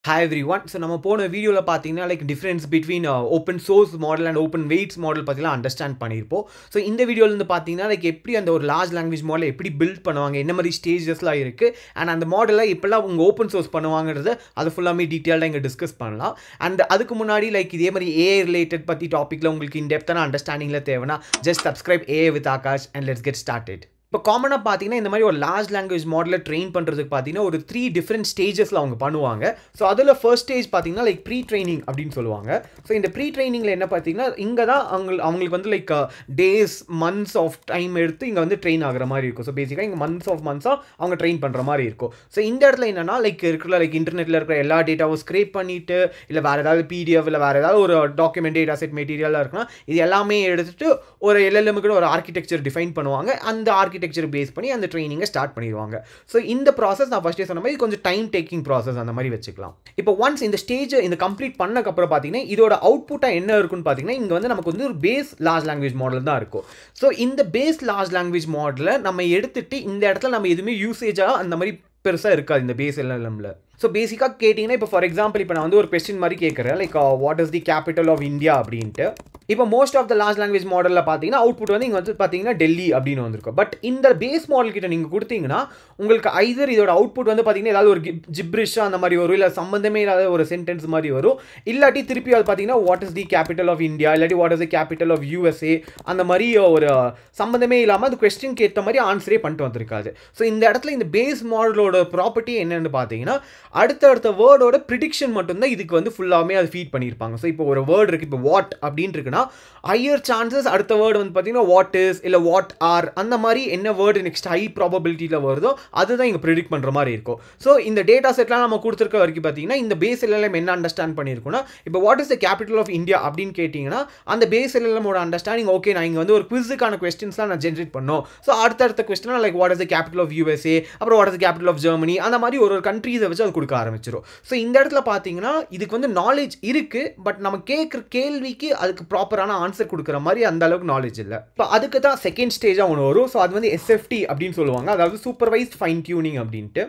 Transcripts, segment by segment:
hi every one so நம்ம போன வீடியோவில் பார்த்தீங்கன்னா like difference between open source model and open weights model பற்றிலாம் அண்டர்ஸ்டாண்ட் பண்ணியிருப்போம் ஸோ இந்த வீடியோலேருந்து பார்த்தீங்கன்னா லைக் எப்படி அந்த ஒரு லார்ஜ் லாங்குவேஜ் மாடல் எப்படி பில்ட் பண்ணுவாங்க என்ன மாதிரி ஸ்டேஜஸ்லாம் இருக்குது அண்ட் அந்த மாடலை எப்படிலாம் உங்கள் ஓப்பன் சோர்ஸ் பண்ணுவாங்கிறது அது ஃபுல்லாமே டீட்டெயிலாக இங்கே டிஸ்கஸ் பண்ணலாம் அண்ட் அதுக்கு முன்னாடி லைக் இதே மாதிரி ஏ ரிலேட்டட் பற்றி டாப்பிக்கில் உங்களுக்கு இன்டெப்த்தான அண்டர்ஸ்டாண்டிங்கில் தேவைன்னா just subscribe A with Aakash and let's get started இப்போ காமனாக பார்த்தீங்கன்னா இந்த மாதிரி ஒரு லார்ஜ் லாங்குவேஜ் மாடலில் ட்ரெயின் பண்ணுறதுக்கு பார்த்தீங்கன்னா ஒரு த்ரீ டிஃப்ரெண்ட் ஸ்டேஜஸில் அவங்க பண்ணுவாங்க ஸோ அதில் ஃபர்ஸ்ட் ஸ்டேஜ் பார்த்தீங்கன்னா லைக் ப்ரீ ட்ரைனிங் அப்படின்னு சொல்லுவாங்க ஸோ இந்த ப்ரீ ட்ரைனிங்கில் என்ன பார்த்தீங்கன்னா இங்கே தான் அவங்க அவங்களுக்கு வந்து like days months of time எடுத்து இங்கே வந்து ட்ரெயின் ஆகிற மாதிரி இருக்கும் ஸோ பேசிக்காக இங்கே மந்த்ஸ் ஆஃப் மந்த்ஸாக அவங்க ட்ரெயின் பண்ணுற மாதிரி இருக்கும் ஸோ இந்த இடத்துல என்னன்னா லைக் இருக்கிற லைக் இன்டர்நெட்டில் இருக்கிற எல்லா டேட்டாவும் ஸ்க்ரேப் பண்ணிவிட்டு இல்லை வேறு ஏதாவது பிடிஎஃப் இல்லை வேறு ஏதாவது ஒரு டாக்குமெண்ட் டேட்டா செட் மெட்டீரியலாக இருக்குன்னா இது எல்லாமே எடுத்துகிட்டு ஒரு எல்எல்எம்க்கு ஒரு ஆர்கிடெக்சர் டிஃபைன் பண்ணுவாங்க அந்த ஆர்கிடெக்சர் பேஸ் பண்ணி அந்த ட்ரைனிங்கை ஸ்டார்ட் பண்ணிடுவாங்க ஸோ இந்த ப்ராசஸ் நான் ஃபஸ்ட்டே சொன்ன மாதிரி கொஞ்சம் டைம் டேக்கிங் ப்ராசஸ் அந்த மாதிரி வச்சுக்கலாம் இப்போ ஒன்ஸ் இந்த ஸ்டேஜ் இந்த கம்ப்ளீட் பண்ணக்கப்புறம் பார்த்தீங்கன்னா இதோட அவுட்புட்டாக என்ன இருக்குன்னு பார்த்தீங்கன்னா இங்கே வந்து நமக்கு வந்து ஒரு பேஸ் லார்ஜ் லாங்குவேஜ் மாடல் தான் இருக்கும் ஸோ இந்த பேஸ் லார்ஜ் லாங்குவேஜ் மாடலை நம்ம எடுத்துட்டு இந்த இடத்துல நம்ம எதுவுமே யூசேஜாக அந்த மாதிரி பெருசாக இருக்காது இந்த பேஸ் எல்எல்எம்ல ஸோ பேசிக்காக கேட்டிங்கன்னா இப்போ ஃபார் எக்ஸாம்பிள் இப்போ நான் வந்து ஒரு கொஸ்டின் மாதிரி கேட்குறேன் like what is the capital of India அப்படின்ட்டு இப்போ most of the large language மாடலில் பார்த்தீங்கன்னா அவுட்புட் வந்து இங்கே வந்து பார்த்தீங்கன்னா டெல்லி அப்படின்னு வந்திருக்கும் பட் இந்த பேஸ் மாடல் கிட்ட நீங்கள் கொடுத்தீங்கன்னா உங்களுக்கு ஐதர் இதோட அவுட்புட் வந்து பார்த்தீங்கன்னா ஏதாவது ஒரு ஜிப்ரிஷாக அந்த மாதிரி வரும் இல்லை சம்மந்தமே இல்லாத ஒரு சென்டென்ஸ் மாதிரி வரும் இல்லாட்டி திருப்பி அது பார்த்தீங்கன்னா what is the capital of India இல்லாட்டி what is the capital of USA அந்த மாதிரி ஒரு சம்மந்தமே இல்லாமல் அது கொஸ்டின் ஏற்ற மாதிரி ஆன்சரே பண்ணிட்டு வந்திருக்காது ஸோ இந்த இடத்துல இந்த பேஸ் மாடலோட ப்ராப்பர்ட்டி என்னென்னு பார்த்தீங்கன்னா அடுத்தடுத்த வேர்டோட ப்ரிடிக்ஷன் மட்டும்தான் இதுக்கு வந்து ஃபுல்லாமே அது ஃபீட் பண்ணியிருப்பாங்க ஸோ இப்போ ஒரு வேர்டு இருக்குது இப்போ வாட் அப்படின்னு இருக்குன்னா ஹையர் சான்சஸ் அடுத்த வேர்டு வந்து பார்த்தீங்கன்னா வாட் இஸ் இல்லை வாட் ஆர் அந்த மாதிரி என்ன வேர்டு நெக்ஸ்ட் ஹை ப்ராபபிலிட்டியில் வருதோ அதுதான் இங்கே ப்ரிடிக்ட் பண்ணுற மாதிரி இருக்கும் ஸோ இந்த டேட்டா செட்லாம் நம்ம கொடுத்துருக்க வரைக்கும் பார்த்தீங்கன்னா இந்த பேஸ் எல்லாம் என்ன அண்டர்ஸ்டாண்ட் பண்ணியிருக்கோம்னா இப்போ what is the capital of India அப்படின்னு கேட்டிங்கன்னா அந்த பேஸ் எல்லமோட அண்டர்ஸ்டாண்டிங் ஓகே நான் இங்கே வந்து ஒரு குவிஸுக்கான கொஸ்டின்ஸ்லாம் நான் ஜென்ரேட் பண்ணோம் ஸோ அடுத்தடுத்த question like what is the capital of USA அப்புறம் what is the capital of Germany அந்த மாதிரி ஒரு ஒரு கண்ட்ரீஸை வச்சு அது கொடுக்க ஆரம்பிச்சிடும் ஸோ இந்த இடத்துல பார்த்தீங்கன்னா இதுக்கு வந்து நாலேஜ் இருக்குது பட் நம்ம கேட்குற கேள்விக்கு அதுக்கு ப்ராப்பரான ஆன்சர் கொடுக்குற மாதிரி அந்த அளவுக்கு நாலேஜ் இல்லை இப்போ அதுக்கு தான் செகண்ட் ஸ்டேஜாக ஒன்று வரும் ஸோ அது வந்து எஸ்எஃப்டி அப்படின்னு சொல்லுவாங்க அதாவது சூப்பர்வைஸ்ட் ஃபைன் டியூனிங் அப்படின்ட்டு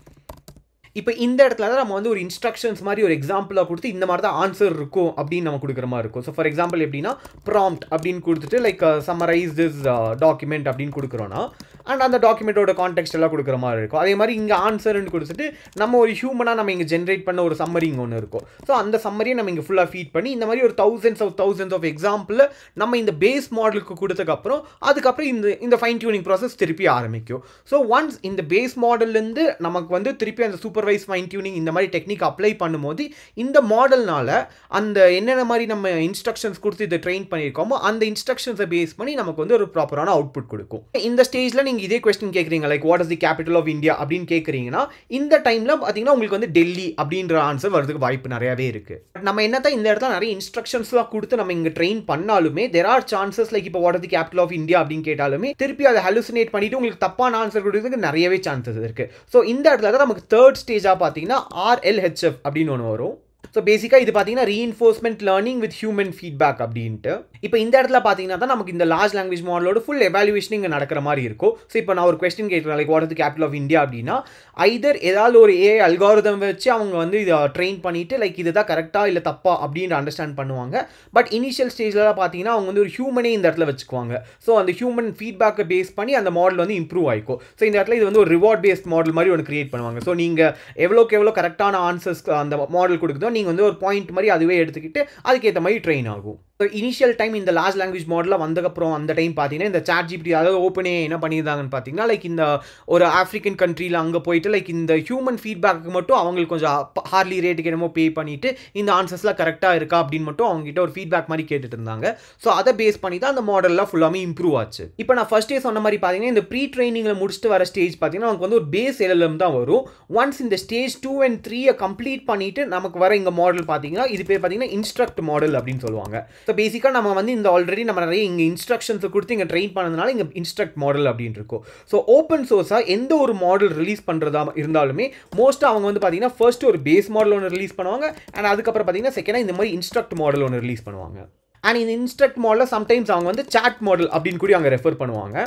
இப்போ இந்த இடத்துல தான் நம்ம வந்து ஒரு இன்ஸ்ட்ரக்ஷன்ஸ் மாதிரி ஒரு எக்ஸாம்பிளாக கொடுத்து இந்த மாதிரி தான் ஆன்சர் இருக்கும் அப்படின்னு நம்ம கொடுக்குற மாதிரி இருக்கும் ஸோ ஃபார் எக்ஸாம்பிள் எப்படின்னா ப்ராம்ப்ட் அப்படின்னு கொடுத்துட்டு லைக் சம்மரைஸ் திஸ் டாக்குமெண்ட் அப்படின்னு கொடுக்குறோன்னா அண்ட் அந்த டாக்குமெண்ட்டோட கான்டெக்ட் எல்லாம் கொடுக்குற மாதிரி இருக்கும் அதே மாதிரி இங்கே ஆன்சர்னு கொடுத்துட்டு நம்ம ஒரு ஹியூமனாக நம்ம இங்கே ஜென்ரேட் பண்ண ஒரு சம்மரி இங்கே ஒன்று இருக்கும் ஸோ அந்த சம்மரியை நம்ம இங்கே ஃபுல்லாக ஃபீட் பண்ணி இந்த மாதிரி ஒரு thousands of thousands of example நம்ம இந்த பேஸ் மாடலுக்கு கொடுத்ததுக்கப்புறம் அதுக்கப்புறம் இந்த இந்த ஃபைன் டியூனிங் ப்ராசஸ் திருப்பி ஆரம்பிக்கும் ஸோ ஒன்ஸ் இந்த பேஸ் மாடல்லேருந்து நமக்கு வந்து திருப்பி அந்த சூப்பர்வைஸ் ஃபைன் டியூனிங் இந்த மாதிரி டெக்னிக் அப்ளை பண்ணும்போது இந்த மாடல்னால அந்த என்னென்ன மாதிரி நம்ம இன்ஸ்ட்ரக்ஷன்ஸ் கொடுத்து இதை ட்ரெயின் பண்ணியிருக்கோமோ அந்த இன்ஸ்ட்ரக்ஷன்ஸை பேஸ் பண்ணி நமக்கு வந்து ஒரு ப்ராப்பரான அவுட்புட் கொடுக்கும் இந்த ஸ்டேஜில் நீங்கள் இதே கொஸ்டின் கேட்குறீங்க like what is the capital of India அப்படின்னு கேட்குறீங்கன்னா இந்த டைமில் பார்த்தீங்கன்னா உங்களுக்கு வந்து டெல்லி அப்படின்ற ஆன்சர் வரதுக்கு வாய்ப்பு நிறையாவே இருக்குது பட் நம்ம என்ன தான் இந்த இடத்துல நிறைய இன்ஸ்ட்ரக்ஷன்ஸ்லாம் கொடுத்து நம்ம இங்கே ட்ரெயின் பண்ணாலுமே தெர் ஆர் சான்சஸ் லைக் இப்போ what is the capital of India அப்படின்னு கேட்டாலுமே திருப்பி அதை ஹலுசினேட் பண்ணிட்டு உங்களுக்கு தப்பான ஆன்சர் கொடுக்குறதுக்கு நிறையவே சான்சஸ் இருக்குது ஸோ இந்த இடத்துல தான் நமக்கு தேர்ட் ஸ்டேஜாக பார்த்தீங்கன்னா ஆர்எல்ஹெச்எஃப் அப்படின்னு ஒன்று வரும் ஸோ பேசிக்காக இது பார்த்தீங்கன்னா reinforcement learning with human feedback அப்படின்ட்டு இப்போ இந்த இடத்துல பார்த்தீங்கன்னா தான் நமக்கு இந்த லார்ஜ் லாங்குவேஜ் மாடலோட ஃபுல் எவாலுவேஷன் இங்கே நடக்கிற மாதிரி இருக்கும் ஸோ இப்போ நான் ஒரு கொஸ்டின் கேட்குறேன் like what is capital of India அப்படின்னா ஐதர் ஏதாவது ஒரு ஏ அல்காரதம் வச்சு அவங்க வந்து இதை ட்ரெயின் பண்ணிட்டு லைக் இது தான் கரெக்டாக இல்லை தப்பா அப்படின்னு அண்டர்ஸ்டாண்ட் பண்ணுவாங்க பட் இனிஷியல் ஸ்டேஜில் பார்த்தீங்கன்னா அவங்க வந்து ஒரு ஹியூமனே இந்த இடத்துல வச்சுக்குவாங்க ஸோ அந்த ஹியூமன் ஃபீட்பேக்கை பேஸ் பண்ணி அந்த மாடல் வந்து இம்ப்ரூவ் ஆகிக்கும் ஸோ இந்த இடத்துல இது வந்து ஒரு ரிவார்ட் பேஸ்ட் மாடல் மாதிரி ஒன்று கிரியேட் பண்ணுவாங்க ஸோ நீங்கள் எவ்வளோக்கு எவ்வளோ கரெக்டான ஆன்சர்ஸ் அந்த மாடல் கொடுக்குதோ நீங்கள் வந்து ஒரு பாயிண்ட் மாதிரி அதுவே எடுத்துக்கிட்டு அதுக்கேற்ற மாதிரி ட்ரெயின் ஆகும் ஸோ இனிஷியல் டைம் இந்த லார்ஜ் லாங்குவேஜ் மாடலில் வந்ததுக்கப்புறம் அந்த டைம் பார்த்தீங்கன்னா இந்த சாட் ஜிபிடி அதாவது ஓப்பனே என்ன பண்ணியிருந்தாங்கன்னு பார்த்தீங்கன்னா லைக் இந்த ஒரு ஆஃப்ரிக்கன் கண்ட்ரியில் அங்கே போயிட்டு லைக் இந்த ஹியூமன் ஃபீட்பேக்கு மட்டும் அவங்களுக்கு கொஞ்சம் ஹார்லி ரேட்டுக்கு என்னமோ பே பண்ணிவிட்டு இந்த ஆன்சர்ஸ்லாம் கரெக்டாக இருக்கா அப்படின்னு மட்டும் அவங்ககிட்ட ஒரு ஃபீட்பேக் மாதிரி கேட்டுட்டு இருந்தாங்க ஸோ அதை பேஸ் பண்ணி தான் அந்த மாடல்லாம் ஃபுல்லாமே இம்ப்ரூவ் ஆச்சு இப்போ நான் ஃபஸ்ட்டே சொன்ன மாதிரி பார்த்தீங்கன்னா இந்த ப்ரீ ட்ரைனிங்கில் முடிச்சுட்டு வர ஸ்டேஜ் பார்த்தீங்கன்னா நமக்கு வந்து ஒரு பேஸ் எல்எல்எம் தான் வரும் ஒன்ஸ் இந்த ஸ்டேஜ் டூ அண்ட் த்ரீயை கம்ப்ளீட் பண்ணிவிட்டு நமக்கு வர இங்கே மாடல் பார்த்தீங்கன்னா இது பேர் பார்த்தீங்கன்னா இன்ஸ்ட்ரக்ட் மாடல் அப்படின்னு சொல்லுவாங்க ஸோ பேசிக்காக நம்ம வந்து இந்த ஆல்ரெடி நம்ம நிறைய இங்கே இன்ஸ்ட்ரக்ஷன்ஸ் கொடுத்து இங்கே ட்ரெயின் பண்ணதுனால இங்கே இன்ஸ்ட்ரக்ட் மாடல் அப்படின்னு இருக்கும் ஸோ ஓப்பன் சோர்ஸாக எந்த ஒரு மாடல் ரிலீஸ் பண்ணுறதா இருந்தாலுமே மோஸ்ட்டாக அவங்க வந்து பார்த்தீங்கன்னா ஃபர்ஸ்ட் ஒரு பேஸ் மாடல் ஒன்று ரிலீஸ் பண்ணுவாங்க அண்ட் அதுக்கப்புறம் பார்த்தீங்கன்னா செகண்டாக இந்த மாதிரி இன்ஸ்ட்ரக்ட் மாடல் ஒன்று ரிலீஸ் பண்ணுவாங்க அண்ட் இந்த இன்ஸ்ட்ரக்ட் மாடலில் சம்டைம்ஸ் அவங்க வந்து சாட் மாடல் அப்படின்னு கூட அங்கே ரெஃபர் பண்ணுவாங்க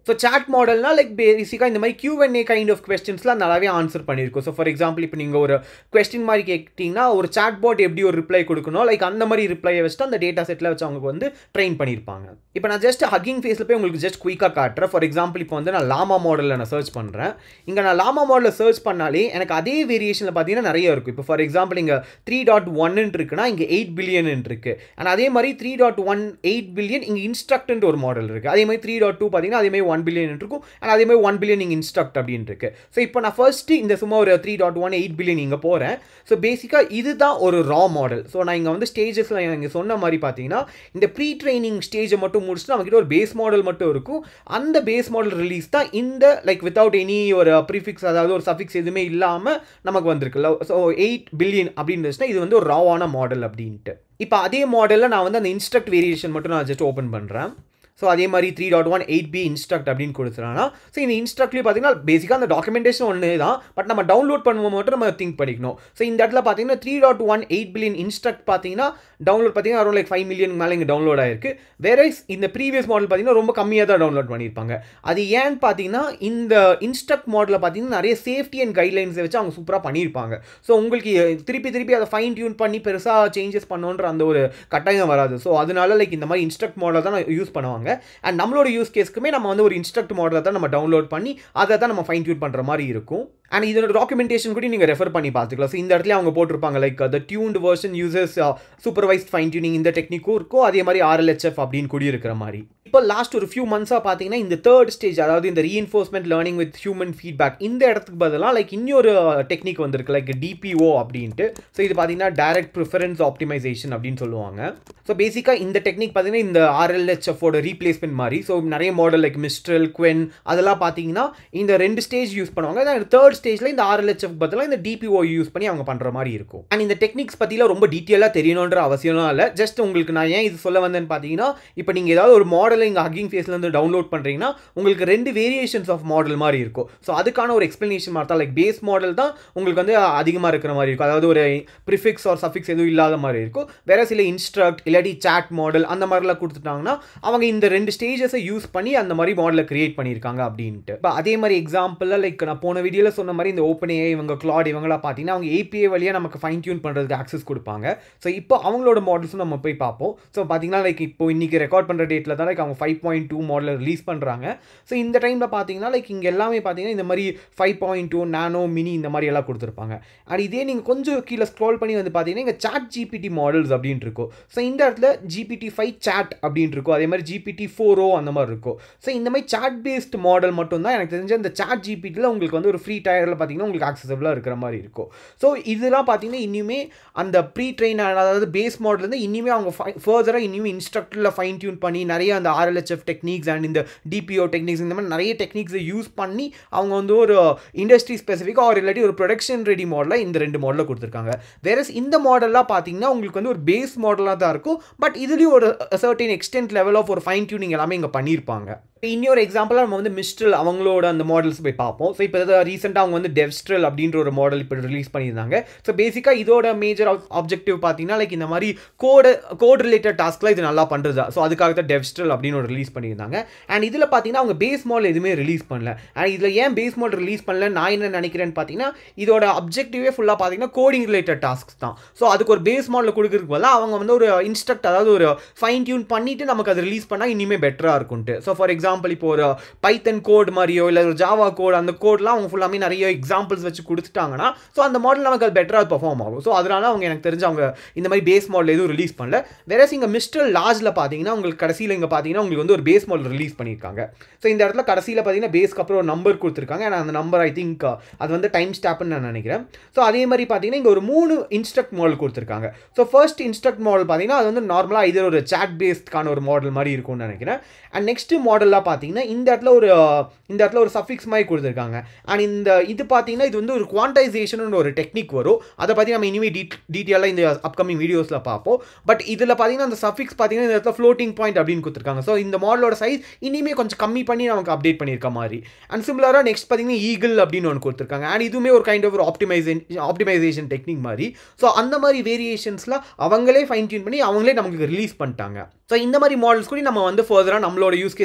ஸோ சாட் மாடல்னா லைக் பேசிக்காக இந்த மாதிரி Q and A kind of கொஸ்டின்ஸ்லாம் நல்லாவே ஆன்சர் பண்ணியிருக்கும் ஸோ ஃபார் எக்ஸாம்பிள் இப்போ நீங்கள் ஒரு கொஸ்டின் மாதிரி கேட்டிங்கன்னா ஒரு சாட் பாட் எப்படி ஒரு ரிப்ளை கொடுக்கணும் லைக் அந்த மாதிரி ரிப்ளையை வச்சுட்டு அந்த டேட்டா செட்டில் வச்சு அவங்க வந்து ட்ரெயின் பண்ணியிருப்பாங்க இப்போ நான் ஜஸ்ட் ஹக்கிங் ஃபேஸில் போய் உங்களுக்கு ஜஸ்ட் குயிக்காக காட்டுறேன் ஃபார் எக்ஸாம்பிள் இப்போ வந்து நான் லாமா மாடலில் நான் சர்ச் பண்ணுறேன் இங்கே நான் லாமா மாடலில் சர்ச் பண்ணாலே எனக்கு அதே வேரியேஷனில் பார்த்தீங்கன்னா நிறைய இருக்கும் இப்போ ஃபார் எக்ஸாம்பிள் இங்கே த்ரீ டாட் ஒன்னு இருக்குன்னா இங்கே எயிட் பில்லியன் இருக்குது அண்ட் அதே மாதிரி three dot one eight billion இங்கே இன்ஸ்ட்ரக்ட்ன்ட்டு ஒரு மாடல் இருக்குது அதே மாதிரி த்ரீ டாட் டூ பார்த்தீங்கன்னா அதே மாதிரி ஒன் பில்லியன் இருக்கும் அண்ட் அதே மாதிரி ஒன் பில்லியன் இங்கே இன்ஸ்ட்ரக்ட் அப்படின்னு இருக்கு ஸோ இப்போ நான் ஃபர்ஸ்ட்டு இந்த சும்மா ஒரு three dot one eight billion இங்கே போகிறேன் ஸோ பேசிக்காக இதுதான் ஒரு ரா மாடல் ஸோ நான் இங்கே வந்து ஸ்டேஜஸில் இங்கே சொன்ன மாதிரி பார்த்தீங்கன்னா இந்த ப்ரீ ட்ரைனிங் ஸ்டேஜை மட்டும் முடிச்சுட்டு நம்மக்கிட்ட ஒரு பேஸ் மாடல் மட்டும் இருக்கும் அந்த பேஸ் மாடல் ரிலீஸ் தான் இந்த லைக் வித்தவுட் எனி ஒரு ப்ரிஃபிக்ஸ் அதாவது ஒரு சஃபிக்ஸ் எதுவுமே இல்லாமல் நமக்கு வந்திருக்குல்ல ஸோ எயிட் பில்லியன் அப்படின்னு இது வந்து ஒரு ராவான மாடல் அப்படின்ட்டு இப்போ அதே மாடலில் நான் வந்து அந்த இன்ஸ்ட்ரக்ட் வேரியேஷன் மட்டும் நான் ஜஸ்ட் ஓப்பன் பண்ணுறேன் ஸோ அதே மாதிரி three dot one eight B instruct அப்படின்னு கொடுத்துறாங்கன்னா ஸோ இந்த இன்ஸ்ட்ரக்ட்லேயே பார்த்தீங்கன்னா பேசிக்காக அந்த டாக்குமெண்டேஷன் ஒன்று தான் பட் நம்ம டவுன்லோட் பண்ணுவோம் மட்டும் நம்ம திங்க் பண்ணிக்கணும் ஸோ இந்த இடத்துல பார்த்தீங்கன்னா three dot one eight billion instruct பார்த்தீங்கன்னா டவுன்லோட் பார்த்தீங்கன்னா அரௌண்ட் லைக் ஃபைவ் மில்லியன் மேலே இங்கே டவுன்லோட் ஆயிருக்கு வேற இந்த ப்ரீவியஸ் மாடல் பார்த்தீங்கன்னா ரொம்ப கம்மியாக தான் டவுன்லோட் பண்ணியிருப்பாங்க அது ஏன்னு பார்த்தீங்கன்னா இந்த இன்ஸ்ட்ரக்ட் மாடலில் பார்த்தீங்கன்னா நிறைய சேஃப்டி அண்ட் கைட்லைன்ஸை வச்சு அவங்க சூப்பராக பண்ணியிருப்பாங்க ஸோ உங்களுக்கு திருப்பி திருப்பி அதை ஃபைன் டியூன் பண்ணி பெருசாக சேஞ்சஸ் பண்ணோன்ற அந்த ஒரு கட்டாயம் வராது ஸோ அதனால லைக் இந்த மாதிரி இன்ஸ்ட்ரக்ட் மாடல் தான் யூஸ் பண்ணுவாங்க அண்ட் நம்மளோட யூஸ் கேஸ்க்குமே நம்ம வந்து ஒரு இன்ஸ்ட்ரக்ட் மாடலை தான் நம்ம டவுன்லோட் பண்ணி அதை தான் நம்ம ஃபைன் டியூன் பண்ணுற மாதிரி இருக்கும் அண்ட் இதோட டாக்குமெண்டேஷன் கூட நீங்கள் ரெஃபர் பண்ணி பார்த்துக்கலாம் ஸோ இந்த இடத்துல அவங்க போட்டிருப்பாங்க like the tuned version users supervised fine tuning இந்த டெக்னிக்கும் இருக்கும் அதே மாதிரி ஆர்எல்ஹெச்எஃப் அப்படின்னு கூட இருக்கிற மாதிரி இப்போ லாஸ்ட் ஒரு ஃபியூ மந்த்ஸாக பார்த்தீங்கன்னா இந்த தேர்ட் ஸ்டேஜ் அதாவது இந்த reinforcement learning with human feedback இந்த இடத்துக்கு பதிலாக லைக் இன்னொரு டெக்னிக் வந்திருக்கு லைக் டிபிஓ அப்படின்ட்டு ஸோ இது பார்த்தீங்கன்னா டைரக்ட் ப்ரிஃபரன்ஸ் ஆப்டிமைசேஷன் அப்படின்னு சொல்லுவாங்க ஸோ பேசிக்காக இந்த டெக்னிக் பார்த்தீங்கன்னா இந்த ஆர்எல்ஹெச்எஃபோட ரீப்ளேஸ்மெண்ட் மாதிரி ஸோ நிறைய மாடல் லைக் மிஸ்ட்ரல் குவென் அதெல்லாம் பார்த்தீங்கன்னா இந்த ரெண்டு ஸ்டேஜ் யூஸ் பண்ணுவாங்க தேர்ட் ஸ்டேஜில் இந்த ஆர்எல்ஹெச்எஃப் பதிலாக இந்த டிபிஓ யூஸ் பண்ணி அவங்க பண்ணுற மாதிரி இருக்கும் அண்ட் இந்த டெக்னிக்ஸ் பற்றிலாம் ரொம்ப டீட்டெயிலாக தெரியணுன்ற அவசியம்லாம் இல்லை ஜஸ்ட் உங்களுக்கு நான் ஏன் இது சொல்ல வந்தேன்னு பார்த்தீங்கன்னா இப்போ நீங்கள் ஏதாவது ஒரு மாடலை இங்கே ஹக்கிங் ஃபேஸ்லேருந்து டவுன்லோட் பண்ணுறீங்கன்னா உங்களுக்கு ரெண்டு வேரியேஷன்ஸ் ஆஃப் மாடல் மாதிரி இருக்கும் ஸோ அதுக்கான ஒரு எக்ஸ்ப்ளனேஷன் மாதிரி தான் லைக் பேஸ் மாடல் தான் உங்களுக்கு வந்து அதிகமாக இருக்கிற மாதிரி இருக்கும் அதாவது ஒரு ப்ரிஃபிக்ஸ் ஆர் சஃபிக்ஸ் எதுவும் இல்லாத மாதிரி இருக்கும் வேற சில இன்ஸ்ட்ரக்ட் இல்லாட்டி சாட் மாடல் அந்த மாதிரிலாம் கொடுத்துட்டாங்கன்னா அவங்க இந்த ரெண்டு ஸ்டேஜஸை யூஸ் பண்ணி அந்த மாதிரி மாடலை கிரியேட் பண்ணியிருக்காங்க அப்படின்ட்டு இப்போ அதே மாதிரி எக்ஸாம்பிளில் லைக் நான் போன வீடியோவில் சொன்ன மாதிரி இந்த ஓப்பன் ஏ இவங்க கிளாட் இவங்களாம் பார்த்தீங்கன்னா அவங்க ஏபிஏ வழியாக நமக்கு ஃபைன் டியூன் பண்ணுறதுக்கு ஆக்சஸ் கொடுப்பாங்க ஸோ இப்போ அவங்களோட மாடல்ஸும் நம்ம போய் பார்ப்போம் ஸோ பார்த்தீங்கன்னா லைக் இப்போ இன்னைக்கு ரெக்கார்ட் பண்ணுற டேட்டில் தான் லைக் அவங்க ஃபைவ் பாயிண்ட் டூ மாடலை ரிலீஸ் பண்ணுறாங்க ஸோ இந்த டைமில் பார்த்தீங்கன்னா லைக் இங்கே எல்லாமே பார்த்தீங்கன்னா இந்த மாதிரி five point two nano mini இந்த மாதிரி எல்லாம் கொடுத்துருப்பாங்க அண்ட் இதே நீங்கள் கொஞ்சம் கீழே ஸ்க்ரோல் பண்ணி வந்து பார்த்தீங்கன்னா இங்கே சாட் ஜிபிடி மாடல்ஸ் அப்படின்ட்டு இருக்கும் ஸோ இந்த இடத்துல ஜிபிடி ஃபைவ் சாட் அப்படின்ட்டு இருக்கும் அதே மாதிரி ஜிபிடி ஃபோரோ அந்த மாதிரி இருக்கும் ஸோ இந்த மாதிரி சாட் பேஸ்ட் மாடல் மட்டும் தான் எனக்கு தெரிஞ்ச இந்த சாட் ஜிபிடியில் உங்களுக்கு வந்து ஒரு ஃப்ரீ டயரில் பார்த்தீங்கன்னா உங்களுக்கு ஆக்சசபிளாக இருக்கிற மாதிரி இருக்கும் ஸோ இதெல்லாம் பார்த்தீங்கன்னா இனிமே அந்த ப்ரீ ட்ரெயின் அதாவது பேஸ் மாடல்லேருந்து இனிமே அவங்க ஃபர்தராக இனிமே இன்ஸ்ட்ரக்டரில் ஃபைன் டியூன் பண்ணி நிறைய அந்த ஆர்எல்ஹெச்எஃப் டெக்னிக்ஸ் அண்ட் இந்த டிபிஓ டெக்னிக்ஸ் இந்த மாதிரி நிறைய டெக்னிக்ஸை யூஸ் பண்ணி அவங்க வந்து ஒரு இண்டஸ்ட்ரி ஸ்பெசிஃபிக்காக ஒரு இல்லாட்டி ஒரு ப்ரொடக்ஷன் ரெடி மாடலாக இந்த ரெண்டு மாடலில் கொடுத்துருக்காங்க வேற இந்த மாடல்லாம் பார்த்தீங்கன்னா உங்களுக்கு வந்து ஒரு பேஸ் மாடலாக தான் இருக்கும் பட் இதுலேயும் ஒரு சர்டின் எக்ஸ்டென்ட் லெவல் ஆஃப் ஒரு ஃபைன் டியூனிங் எல்லாமே இங்கே பண்ணியிருப்பாங்க இன்னொரு எக்ஸாம்பிளாக நம்ம வந்து மிஸ்ட்ரல் அவங்களோட அந்த மாடல்ஸ் போய் பார்ப்போம் ஸோ இப்போ ரீசெண்டாக அவங்க வந்து டெவ்ஸ்ட்ரல் அப்படின்ற ஒரு மாடல் இப்போ ரிலீஸ் பண்ணியிருந்தாங்க ஸோ பேசிக்காக இதோட மேஜர் ஆப்ஜெக்டிவ் பார்த்தீங்கன்னா லைக் இந்த மாதிரி கோடு கோட் ரிலேட்டட் டாஸ்க்லாம் இது நல்லா பண்ணுறது ஸோ அதுக்காக தான் டெவ்ஸ்ட்ரல் அப்படின்னு ஒரு ரிலீஸ் பண்ணியிருந்தாங்க அண்ட் இதில் பார்த்தீங்கன்னா அவங்க பேஸ் மாடல் எதுவுமே ரிலீஸ் பண்ணல அண்ட் இதில் ஏன் பேஸ் மாடல் ரிலீஸ் பண்ணல நான் என்ன நினைக்கிறேன்னு பார்த்தீங்கன்னா இதோட அப்ஜெக்டிவே ஃபுல்லாக பார்த்தீங்கன்னா கோடிங் ரிலேட்டட் டாஸ்க் தான் ஸோ அதுக்கு ஒரு பேஸ் மாடல் கொடுக்குறதுக்கு பதிலாக அவங்க வந்து ஒரு இன்ஸ்ட்ரக்ட் அதாவது ஒரு ஃபைன் டியூன் பண்ணிவிட்டு நமக்கு அது ரிலீஸ் பண்ணால் இனிமேல் பெட்டராக இருக்கும்ட்டு ஸோ ஃபார் எக்ஸாம்பிள் இப்போ ஒரு பைத்தன் கோட் மாதிரியோ இல்லை ஒரு ஜாவா கோட் அந்த கோட்லாம் அவங்க ஃபுல்லாமே நிறைய எக்ஸாம்பிள்ஸ் வச்சு கொடுத்துட்டாங்கன்னா ஸோ அந்த மாடல் நமக்கு அது பெட்டராக பெர்ஃபார்ம் ஆகும் ஸோ அதனால அவங்க எனக்கு தெரிஞ்சு அவங்க இந்த மாதிரி பேஸ் மாடல் எதுவும் ரிலீஸ் பண்ணல வேற இங்கே மிஸ்டர் லார்ஜில் பார்த்தீங்கன்னா உங்களுக்கு கடைசியில் இங்கே பார்த்தீங்கன்னா உங்களுக்கு வந்து ஒரு பேஸ் மாடல் ரிலீஸ் பண்ணியிருக்காங்க ஸோ இந்த இடத்துல கடைசியில் பார்த்தீங்கன்னா பேஸ்க்கு அப்புறம் ஒரு நம்பர் கொடுத்துருக்காங்க and அந்த நம்பர் ஐ திங்க் அது வந்து டைம் ஸ்டாப்னு நான் நினைக்கிறேன் ஸோ அதே மாதிரி பார்த்தீங்கன்னா இங்கே ஒரு மூணு இன்ஸ்ட்ரக்ட் மாடல் கொடுத்துருக்காங்க ஸோ ஃபர்ஸ்ட் இன்ஸ்ட்ரக்ட் மாடல் பார்த்தீங்கன்னா அது வந்து நார்மலாக இது ஒரு சாட் பேஸ்ட்கான ஒரு மாடல் மாதிரி இருக்கும்னு நினைக்கிறேன் அண்ட் நெக்ஸ்ட் மாடலாக பார்த்தீங்கன்னா இந்த இடத்துல ஒரு இந்த இடத்துல ஒரு சஃபிக்ஸ் மாதிரி கொடுத்துருக்காங்க அண்ட் இந்த இது பார்த்தீங்கன்னா இது வந்து ஒரு குவான்டைசேஷன் ஒரு டெக்னிக் வரும் அதை பற்றி நம்ம இனிமேல் டீட் டீட்டெயிலாக இந்த அப்கமிங் வீடியோஸில் பார்ப்போம் பட் இதில் பார்த்தீங்கன்னா அந்த சஃபிக்ஸ் பார்த்தீங்கன்னா இந்த இடத்துல ஃப்ளோட்டிங் பாயிண்ட் அப்படின்னு கொடுத்துருக்காங்க ஸோ இந்த மாடலோட சைஸ் இனிமேல் கொஞ்சம் கம்மி பண்ணி நமக்கு அப்டேட் பண்ணியிருக்க மாதிரி அண்ட் சிமிலராக நெக்ஸ்ட் பார்த்தீங்கன்னா ஈகிள் அப்படின்னு ஒன்று கொடுத்துருக்காங்க அண்ட் இதுவுமே ஒரு கைண்ட் ஆஃப் ஒரு ஆப்டிமைசேஷன் ஆப்டிமைசேஷன் டெக்னிக் மாதிரி ஸோ அந்த மாதிரி வேரியேஷன்ஸ்லாம் அவங்களே ஃபைன் டியூன் பண்ணி அவங்களே நமக்கு ரிலீஸ் பண்ணிட்டாங்க ஸோ இந்த மாதிரி மாடல்ஸ் கூட நம்ம வந்து ஃபர்தராக நம்மளோட யூஸ் கேஸ்க்கு ஏற்ற மாதிரி நம்ம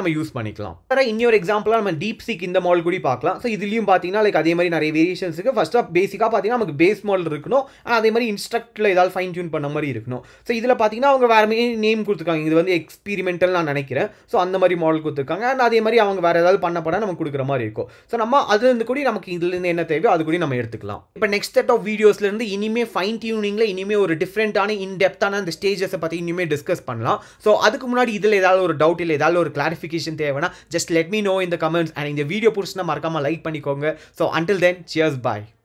நம்ம யூஸ் பண்ணிக்கலாம் வேற இன்னொரு எக்ஸாம்பிளாக நம்ம டீப் சீக் இந்த மாடல் கூட பார்க்கலாம் ஸோ இதுலையும் பார்த்தீங்கன்னா லைக் அதே மாதிரி நிறைய வேரியேஷன்ஸ் இருக்குது ஃபர்ஸ்ட் ஆஃப் பேசிக்காக பார்த்தீங்கன்னா நமக்கு பேஸ் மாடல் இருக்கணும் ஆனால் அதே மாதிரி இன்ஸ்ட்ரக்டில் ஏதாவது ஃபைன் டியூன் பண்ண மாதிரி இருக்கணும் ஸோ இதில் பார்த்தீங்கன்னா அவங்க வேறு மாதிரி நேம் கொடுத்துருக்காங்க இது வந்து எக்ஸ்பீரிமெண்டல் நான் நினைக்கிறேன் ஸோ அந்த மாதிரி மாடல் கொடுத்துருக்காங்க அண்ட் அதே மாதிரி அவங்க வேறு ஏதாவது பண்ண பண்ண நமக்கு கொடுக்குற மாதிரி இருக்கும் ஸோ நம்ம அதுலேருந்து கூட நமக்கு இதுலேருந்து என்ன தேவையோ அது கூட நம்ம எடுத்துக்கலாம் இப்போ நெக்ஸ்ட் செட் ஆஃப் வீடியோஸ்லேருந்து இனிமே ஃபைன் டியூனிங்கில் இனிமே ஒரு டிஃப்ரெண்ட்டான இன் டெப்த்தான அந்த ஸ்டேஜஸை பற்றி இனிமேல் டிஸ்கஸ் பண்ணலாம் ஸோ அதுக்கு முன்னாடி இதில் ஏதாவது ஒரு டவுட் இல்லை ஏதாவது ஒரு கிளாரிஃபிகேஷன் தேவைன்னா ஜஸ்ட் லெட் மீ நோ இந்த கமெண்ட்ஸ் அண்ட் இந்த வீடியோ பிடிச்சினா மறக்காமல் லைக் பண்ணிக்கோங்க ஸோ அண்டில் தென் சியர்ஸ் பாய்